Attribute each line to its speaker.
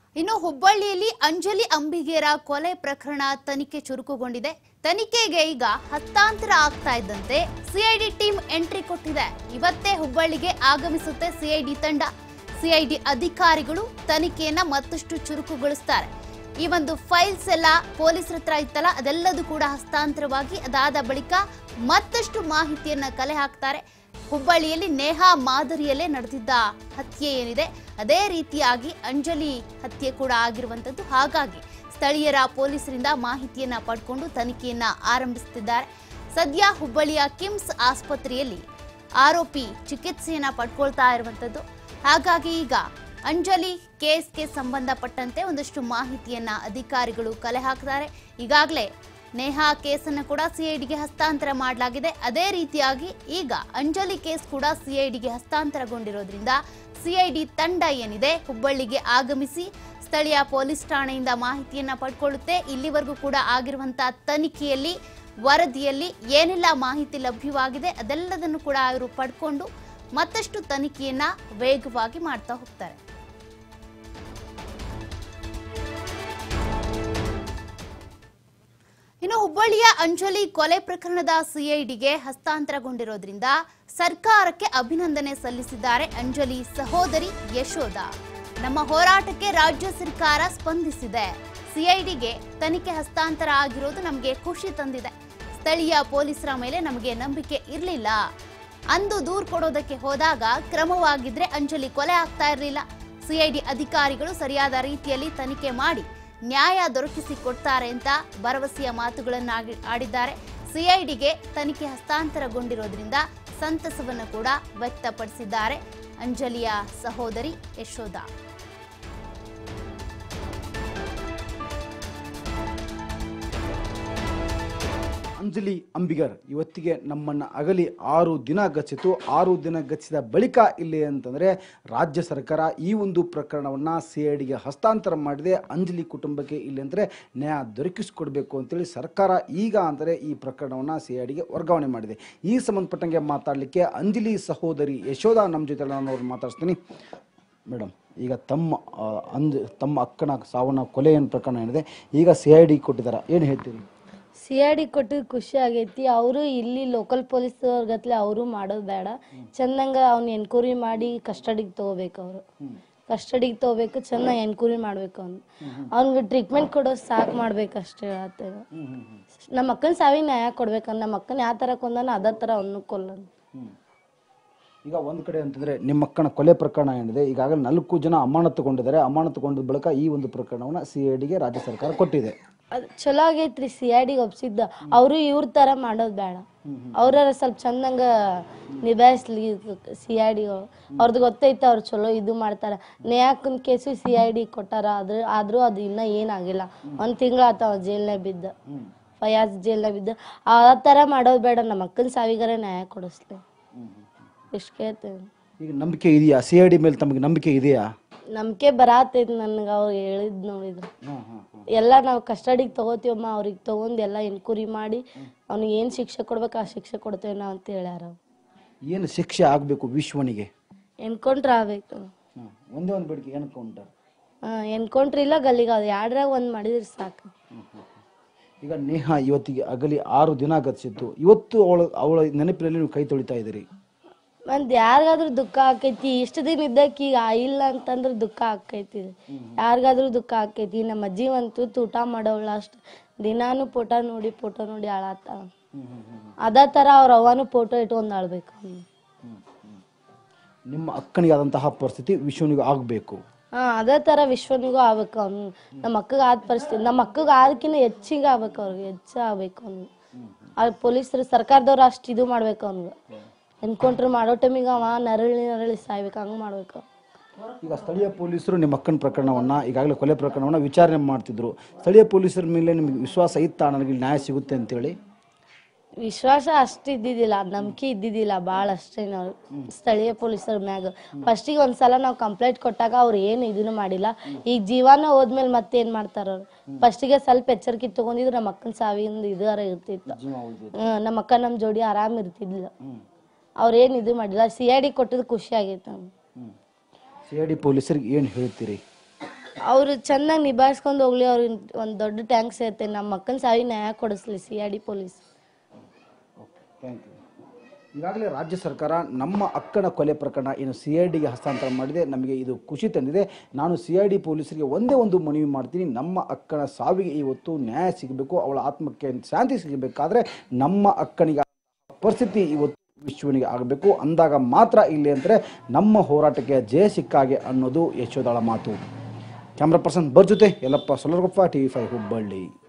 Speaker 1: ಇನ್ನು ಹುಬ್ಬಳ್ಳಿಯಲ್ಲಿ ಅಂಜಲಿ ಅಂಬಿಗೇರ ಕೊಲೆ ಪ್ರಕರಣ ತನಿಖೆ ಚುರುಕುಗೊಂಡಿದೆ ತನಿಖೆಗೆ ಈಗ ಹಸ್ತಾಂತರ ಆಗ್ತಾ ಇದ್ದಂತೆ ಸಿಐಡಿ ಟೀಮ್ ಎಂಟ್ರಿ ಕೊಟ್ಟಿದೆ ಇವತ್ತೇ ಹುಬ್ಬಳ್ಳಿಗೆ ಆಗಮಿಸುತ್ತೆ ಸಿಐಡಿ ತಂಡ ಸಿಐಡಿ ಅಧಿಕಾರಿಗಳು ತನಿಖೆಯನ್ನ ಮತ್ತಷ್ಟು ಚುರುಕುಗೊಳಿಸ್ತಾರೆ ಈ ಒಂದು ಫೈಲ್ಸ್ ಎಲ್ಲ ಪೊಲೀಸರ ಹತ್ರ ಇತ್ತಲ್ಲ ಅದೆಲ್ಲದೂ ಕೂಡ ಹಸ್ತಾಂತರವಾಗಿ ಅದಾದ ಬಳಿಕ ಮತ್ತಷ್ಟು ಮಾಹಿತಿಯನ್ನ ಕಲೆ ಹಾಕ್ತಾರೆ ಹುಬ್ಬಳ್ಳಿಯಲ್ಲಿ ನೇಹಾ ಮಾದರಿಯಲ್ಲೇ ನಡೆದಿದ್ದ ಹತ್ಯೆ ಏನಿದೆ ಅದೇ ರೀತಿಯಾಗಿ ಅಂಜಲಿ ಹತ್ಯೆ ಕೂಡ ಆಗಿರುವಂತದ್ದು ಹಾಗಾಗಿ ಸ್ಥಳೀಯರ ಪೊಲೀಸರಿಂದ ಮಾಹಿತಿಯನ್ನ ಪಡ್ಕೊಂಡು ತನಿಖೆಯನ್ನ ಆರಂಭಿಸುತ್ತಿದ್ದಾರೆ ಸದ್ಯ ಹುಬ್ಬಳ್ಳಿಯ ಕಿಮ್ಸ್ ಆಸ್ಪತ್ರೆಯಲ್ಲಿ ಆರೋಪಿ ಚಿಕಿತ್ಸೆಯನ್ನ ಪಡ್ಕೊಳ್ತಾ ಇರುವಂತದ್ದು ಹಾಗಾಗಿ ಈಗ ಅಂಜಲಿ ಕೇಸ್ಗೆ ಸಂಬಂಧಪಟ್ಟಂತೆ ಒಂದಷ್ಟು ಮಾಹಿತಿಯನ್ನ ಅಧಿಕಾರಿಗಳು ಕಲೆ ಹಾಕ್ತಾರೆ ಈಗಾಗಲೇ ನೇಹಾ ಕೇಸನ್ನು ಕೂಡ ಸಿಐಡಿಗೆ ಹಸ್ತಾಂತರ ಮಾಡಲಾಗಿದೆ ಅದೇ ರೀತಿಯಾಗಿ ಈಗ ಅಂಜಲಿ ಕೇಸ್ ಕೂಡ ಸಿಐಡಿಗೆ ಹಸ್ತಾಂತರಗೊಂಡಿರೋದ್ರಿಂದ ಸಿಐಡಿ ತಂಡ ಏನಿದೆ ಹುಬ್ಬಳ್ಳಿಗೆ ಆಗಮಿಸಿ ಸ್ಥಳೀಯ ಪೊಲೀಸ್ ಠಾಣೆಯಿಂದ ಮಾಹಿತಿಯನ್ನ ಪಡ್ಕೊಳ್ಳುತ್ತೆ ಇಲ್ಲಿವರೆಗೂ ಕೂಡ ಆಗಿರುವಂತಹ ತನಿಖೆಯಲ್ಲಿ ವರದಿಯಲ್ಲಿ ಏನೆಲ್ಲ ಮಾಹಿತಿ ಲಭ್ಯವಾಗಿದೆ ಅದೆಲ್ಲದನ್ನು ಕೂಡ ಅವರು ಪಡ್ಕೊಂಡು ಮತ್ತಷ್ಟು ತನಿಖೆಯನ್ನ ವೇಗವಾಗಿ ಮಾಡ್ತಾ ಹೋಗ್ತಾರೆ ಇನ್ನು ಹುಬ್ಬಳ್ಳಿಯ ಅಂಜಲಿ ಕೊಲೆ ಪ್ರಕರಣದ ಸಿಐಡಿಗೆ ಹಸ್ತಾಂತರಗೊಂಡಿರೋದ್ರಿಂದ ಸರ್ಕಾರಕ್ಕೆ ಅಭಿನಂದನೆ ಸಲ್ಲಿಸಿದ್ದಾರೆ ಅಂಜಲಿ ಸಹೋದರಿ ಯಶೋಧ ನಮ್ಮ ಹೋರಾಟಕ್ಕೆ ರಾಜ್ಯ ಸರ್ಕಾರ ಸ್ಪಂದಿಸಿದೆ ಸಿಐಡಿಗೆ ತನಿಖೆ ಹಸ್ತಾಂತರ ಆಗಿರೋದು ನಮಗೆ ಖುಷಿ ತಂದಿದೆ ಸ್ಥಳೀಯ ಪೊಲೀಸರ ಮೇಲೆ ನಮಗೆ ನಂಬಿಕೆ ಇರಲಿಲ್ಲ ಅಂದು ದೂರು ಕೊಡೋದಕ್ಕೆ ಹೋದಾಗ ಕ್ರಮವಾಗಿದ್ರೆ ಅಂಜಲಿ ಕೊಲೆ ಆಗ್ತಾ ಇರಲಿಲ್ಲ ಸಿಐಡಿ ಅಧಿಕಾರಿಗಳು ಸರಿಯಾದ ರೀತಿಯಲ್ಲಿ ತನಿಖೆ ಮಾಡಿ ನ್ಯಾಯ ದೊರಕಿಸಿ ಕೊಡ್ತಾರೆ ಅಂತ ಭರವಸೆಯ ಮಾತುಗಳನ್ನು ಆಗಿ- ಆಡಿದ್ದಾರೆ ಸಿಐಡಿಗೆ ತನಿಖೆ ಹಸ್ತಾಂತರಗೊಂಡಿರೋದ್ರಿಂದ ಸಂತಸವನ್ನು ಕೂಡ ವ್ಯಕ್ತಪಡಿಸಿದ್ದಾರೆ ಅಂಜಲಿಯ ಸಹೋದರಿ ಯಶೋಧ
Speaker 2: ಅಂಜಲಿ ಅಂಬಿಗರ್ ಇವತ್ತಿಗೆ ನಮ್ಮನ್ನು ಅಗಲಿ ಆರು ದಿನ ಗತಿಸಿತು ಆರು ದಿನ ಗತಿಸಿದ ಬಳಿಕ ಇಲ್ಲಿ ಅಂತಂದರೆ ರಾಜ್ಯ ಸರ್ಕಾರ ಈ ಒಂದು ಪ್ರಕರಣವನ್ನು ಸಿ ಐ ಡಿಗೆ ಹಸ್ತಾಂತರ ಮಾಡಿದೆ ಅಂಜಲಿ ಕುಟುಂಬಕ್ಕೆ ಇಲ್ಲಿ ಅಂದರೆ ನ್ಯಾಯ ದೊರಕಿಸಿಕೊಡ್ಬೇಕು ಅಂತೇಳಿ ಸರ್ಕಾರ ಈಗ ಅಂದರೆ ಈ ಪ್ರಕರಣವನ್ನು ಸಿ ಐ ಡಿಗೆ ವರ್ಗಾವಣೆ ಮಾಡಿದೆ ಈ ಸಂಬಂಧಪಟ್ಟಂಗೆ ಮಾತಾಡಲಿಕ್ಕೆ ಅಂಜಲಿ ಸಹೋದರಿ ಯಶೋಧ ನಮ್ಮ ಜೊತೆ ನಾನು ಅವ್ರು ಮಾತಾಡ್ತೀನಿ ಮೇಡಮ್ ಈಗ ತಮ್ಮ ಆ, ಅಂಜ್ ತಮ್ಮ ಅಕ್ಕನ ಸಾವನ್ನ ಕೊಲೆ ಏನು ಪ್ರಕರಣ ಏನಿದೆ ಈಗ ಸಿ ಐ ಡಿ ಕೊಟ್ಟಿದ್ದಾರೆ ಏನು ಹೇಳ್ತೀರಿ
Speaker 3: ಸಿ ಐ ಡಿ ಕೊಟ್ಟಿದ್ದು ಖುಷಿ ಆಗೈತಿ ಅವರು ಇಲ್ಲಿ ಲೋಕಲ್ ಪೊಲೀಸ್ ಗತ್ಲೆ ಅವರು ಮಾಡೋದು ಬೇಡ ಚಂದಂಗ ಅವ್ನ ಎನ್ಕ್ವೈರಿ ಮಾಡಿ ಕಸ್ಟಡಿಗೆ ತಗೋಬೇಕು ಅವರು ಕಸ್ಟಡಿಗೆ ತಗೋಬೇಕು ಚೆನ್ನಾಗಿ ಎನ್ಕ್ವೈರಿ ಮಾಡ್ಬೇಕು ಅವ್ನು ಅವ್ನಿಗೆ ಟ್ರೀಟ್ಮೆಂಟ್ ಕೊಡೋದು ಸಾಕು ಮಾಡ್ಬೇಕು ಅಷ್ಟೇ ಹೇಳ್ತೇವೆ ನಮ್ಮ ಅಕ್ಕನ ಸಾವಿಗೆ ನ್ಯಾಯ ಕೊಡ್ಬೇಕಂದ್ ನಮ್ಮ ಅಕ್ಕನ ಯಾವ ಥರ ಕೊಂದಾನ ಅದೇ ಥರ ಅವನು ಕೊಲ್ಲನು
Speaker 2: ಈಗ ಒಂದು ಕಡೆ ಅಂತಂದ್ರೆ ನಿಮ್ಮ ಅಕ್ಕನ ಕೊಲೆ ಪ್ರಕರಣ ಏನಿದೆ ಈಗಾಗಲೇ ನಾಲ್ಕು ಜನ ಅಮಾನತುಗೊಂಡಿದ್ದಾರೆ ಅಮಾನತುಗೊಂಡ ಬಳಿಕ ಈ ಒಂದು ಪ್ರಕರಣವನ್ನು ಸಿ ಐ ಡಿಗೆ ರಾಜ್ಯ ಸರ್ಕಾರ ಕೊಟ್ಟಿದೆ
Speaker 3: ಅದು ಚಲೋ ಆಗೈತ್ರಿ ಸಿ ಐ ಡಿಗೆ ಒಪ್ಸಿದ್ದ ಅವರು ಇವ್ರ ಥರ ಮಾಡೋದು ಬೇಡ ಅವ್ರ ಸ್ವಲ್ಪ ಚಂದಂಗ ನಿಭಾಯಿಸ್ಲಿ ಸಿ ಐ ಡಿ ಅವ್ರದ್ದು ಗೊತ್ತೈತೆ ಅವ್ರು ಚಲೋ ಇದು ಮಾಡ್ತಾರ ನೇಯಾಕನ್ ಕೇಸು ಸಿ ಐ ಡಿ ಕೊಟ್ಟಾರ ಆದ್ರೆ ಆದ್ರೂ ಅದು ಇನ್ನೂ ಏನಾಗಿಲ್ಲ ಒಂದು ತಿಂಗಳು ಆತಾವ ಜೈಲ್ನಾಗ ಬಿದ್ದ ಫಯಾಜ್ ಜೈಲ್ನಾಗ ಬಿದ್ದ ಆ ಥರ ಮಾಡೋದು ಬೇಡ ನಮ್ಮ ಅಕ್ಕನ ಸಾವಿಗಾರ ನ್ಯಾಯ ಕೊಡಿಸ್ಲಿ ಇಷ್ಟು ಕೇಳ್ತೇವೆ
Speaker 2: ಈಗ ನಂಬಿಕೆ ಇದೆಯಾ ಸಿ ಐ ಡಿ ಮೇಲೆ ತಮಗೆ ನಂಬಿಕೆ ಇದೆಯಾ
Speaker 3: ನಂಬಿಕೆ ಬರಾತೈತಿ ನನಗೆ ಅವ್ರು ಹೇಳಿದ್ ನೋಡಿದ್ರು ಎಲ್ಲ ನಾವು ಕಸ್ಟಡಿಗೆ ತಗೋತೀವಮ್ಮ ಅವ್ರಿಗೆ ತಗೊಂಡು ಎಲ್ಲ ಎನ್ಕ್ವೈರಿ ಮಾಡಿ ಅವ್ನಿಗೆ ಏನು ಶಿಕ್ಷೆ ಕೊಡ್ಬೇಕು ಆ ಶಿಕ್ಷೆ ಕೊಡ್ತೇವೆ ನಾವು ಅಂತ ಹೇಳ್ಯಾರ ಅವ್ರು.
Speaker 2: ಏನು ಶಿಕ್ಷೆ ಆಗಬೇಕು ವಿಶ್ವನಿಗೆ
Speaker 3: ಎನ್ಕೌಂಟ್ರ್ ಆಗ್ಬೇಕು
Speaker 2: ಒಂದೇ ಒಂದು ಬೇಡಿಕೆ ಏನಕ್ಕೆ ಉಂಟ
Speaker 3: ಎನ್ಕೌಂಟ್ರ್ ಇಲ್ಲ ಗಲ್ಲಿಗೆ ಅದು ಎರಡ್ರಾಗ ಒಂದು ಮಾಡಿದ್ರೆ ಸಾಕು
Speaker 2: ಈಗ ನೇಹಾ ಇವತ್ತಿಗೆ ಅಗಲಿ ಆರು ದಿನ ಗತಿಸಿತ್ತು ಇವತ್ತು ಅವಳ ಅವಳ ನೆನಪಿನಲ್ಲಿ ನೀವು ಕೈ ತೊಳಿತಾ ಇದ್ದೀರಿ
Speaker 3: ಒಂದು ಯಾರಿಗಾದ್ರೂ ದುಃಖ ಆಕೈತಿ ಇಷ್ಟು ದಿನ ಇದ್ದಕ್ಕೆ ಈಗ ಇಲ್ಲ ಅಂತಂದ್ರೆ ದುಃಖ ಆಕೈತಿ ಯಾರಿಗಾದ್ರೂ ದುಃಖ ಆಕೈತಿ ನಮ್ಮ ಅಜ್ಜಿ ಒಂದು ತುತ್ತು ಊಟ ಮಾಡೋವಳ ಅಷ್ಟು ದಿನಾನು ಫೋಟೋ ನೋಡಿ ಫೋಟೋ ನೋಡಿ ಅಳಾತ ಅದೇ ಥರ ಅವ್ರ ಅವ್ವನು ಫೋಟೋ ಇಟ್ಕೊಂಡು ಆಳ್ಬೇಕು
Speaker 2: ನಿಮ್ಮ ಅಕ್ಕನಿಗೆ ಆದಂತಹ ಪರಿಸ್ಥಿತಿ ವಿಶ್ವನಿಗೆ ಆಗಬೇಕು
Speaker 3: ಹಾ ಅದೇ ಥರ ವಿಶ್ವನಿಗೂ ಆಗ್ಬೇಕು ಅವ್ನು ನಮ್ಮ ಅಕ್ಕಗೆ ಆದ ಪರಿಸ್ಥಿತಿ ನಮ್ಮ ಅಕ್ಕಗೆ ಆದಕ್ಕಿಂತ ಹೆಚ್ಚಿಗೆ ಆಗ್ಬೇಕು ಅವ್ರಿಗೆ ಹೆಚ್ಚು ಆಗ್ಬೇಕು ಅವ್ನು ಆ ಪೊಲೀಸರು ಸರ್ಕಾರದವ್ರು ಅಷ್ಟು ಇದು ಮಾಡ್ಬೇಕು ಅವ್ನಿಗೆ ಎನ್ಕೌಂಟ್ರ್ ಮಾಡೋ ಟೈಮಿಗೆ ಅವ ನರಳಿ ನರಳಿ ಸಾಯ್ಬೇಕು ಹಂಗೆ ಮಾಡ್ಬೇಕು
Speaker 2: ಈಗ ಸ್ಥಳೀಯ ಪೊಲೀಸರು ನಿಮ್ಮ ಅಕ್ಕನ ಪ್ರಕರಣವನ್ನ ಈಗಾಗಲೇ ಕೊಲೆ ಪ್ರಕರಣವನ್ನ ವಿಚಾರಣೆ ಮಾಡ್ತಿದ್ರು ಸ್ಥಳೀಯ ಪೊಲೀಸರ ಮೇಲೆ ನಿಮಗೆ ವಿಶ್ವಾಸ ಇತ್ತಾ ನನಗೆ ಇಲ್ಲಿ ನ್ಯಾಯ ಸಿಗುತ್ತೆ ಅಂತೇಳಿ
Speaker 3: ವಿಶ್ವಾಸ ಅಷ್ಟು ಇದ್ದಿದ್ದಿಲ್ಲ ನಂಬಿಕೆ ಇದ್ದಿದ್ದಿಲ್ಲ ಭಾಳ ಅಷ್ಟೇ ನಾವು ಸ್ಥಳೀಯ ಪೊಲೀಸರ ಮ್ಯಾಗ ಫಸ್ಟಿಗೆ ಒಂದ್ಸಲ ನಾವು ಕಂಪ್ಲೇಂಟ್ ಕೊಟ್ಟಾಗ ಅವ್ರು ಏನು ಇದನ್ನು ಮಾಡಿಲ್ಲ ಈಗ ಜೀವನ ಹೋದ್ಮೇಲೆ ಮತ್ತೇನು ಮಾಡ್ತಾರ ಅವ್ರು ಫಸ್ಟಿಗೆ ಸ್ವಲ್ಪ ಎಚ್ಚರಿಕೆ ತಗೊಂಡಿದ್ರು ನಮ್ಮ ಅಕ್ಕನ ಸಾವಿಂದ ಇದಾರ ಇರ್ತಿತ್ತು ಹ್ಮ್, ನಮ್ಮ ಅಕ್ಕ ನಮ್ಮ ಜೋಡಿ ಆರಾಮ್ ಇರ್ತಿದ್ದಿಲ್ಲ ಅವ್ರೇನು ಇದು ಮಾಡಿಲ್ಲ ಸಿ ಐ ಡಿ ಕೊಟ್ಟಿದ್ದು ಖುಷಿ ಆಗೈತೆ ನಮ್ಗೆ
Speaker 2: ಸಿ ಐ ಡಿ ಪೊಲೀಸರಿಗೆ ಏನು ಹೇಳ್ತೀರಿ
Speaker 3: ಅವರು ಚೆನ್ನಾಗಿ ನಿಭಾಯಿಸ್ಕೊಂಡು ಹೋಗ್ಲಿ ಅವ್ರಿಗೆ ಒಂದು ದೊಡ್ಡ ಟ್ಯಾಂಕ್ಸ್ ಇರುತ್ತೆ ನಮ್ಮ ಅಕ್ಕನ ಸಾವಿ ನ್ಯಾಯ ಕೊಡಿಸ್ಲಿ C I D police
Speaker 2: thank you ಈಗಾಗಲೇ ರಾಜ್ಯ ಸರ್ಕಾರ ನಮ್ಮ ಅಕ್ಕನ ಕೊಲೆ ಪ್ರಕರಣ ಏನು ಸಿ ಐ ಡಿಗೆ ಹಸ್ತಾಂತರ ಮಾಡಿದೆ ನಮಗೆ ಇದು ಖುಷಿ ತಂದಿದೆ ನಾನು ಸಿ ಐ ಡಿ ಪೊಲೀಸರಿಗೆ ಒಂದೇ ಒಂದು ಮನವಿ ಮಾಡ್ತೀನಿ ನಮ್ಮ ಅಕ್ಕನ ಸಾವಿಗೆ ಇವತ್ತು ನ್ಯಾಯ ಸಿಗಬೇಕು ಅವಳ ಆತ್ಮಕ್ಕೆ ಶಾಂತಿ ಸಿಗಬೇಕಾದ್ರೆ ನಮ್ಮ ಅಕ್ಕನಿಗೆ ಪರಿಸ್ಥಿತಿ ಇವತ್ತು ವಿಶ್ವನಿಗೆ ಆಗಬೇಕು ಅಂದಾಗ ಮಾತ್ರ ಇಲ್ಲಿ ಅಂದರೆ ನಮ್ಮ ಹೋರಾಟಕ್ಕೆ ಜಯ ಸಿಕ್ಕಾಗೆ ಅನ್ನೋದು ಯಶೋದಳ ಮಾತು ಕ್ಯಾಮ್ರಾ ಪರ್ಸನ್ ಬರ್ ಜೊತೆ Yallappa Solaragoppa T V five Hubballi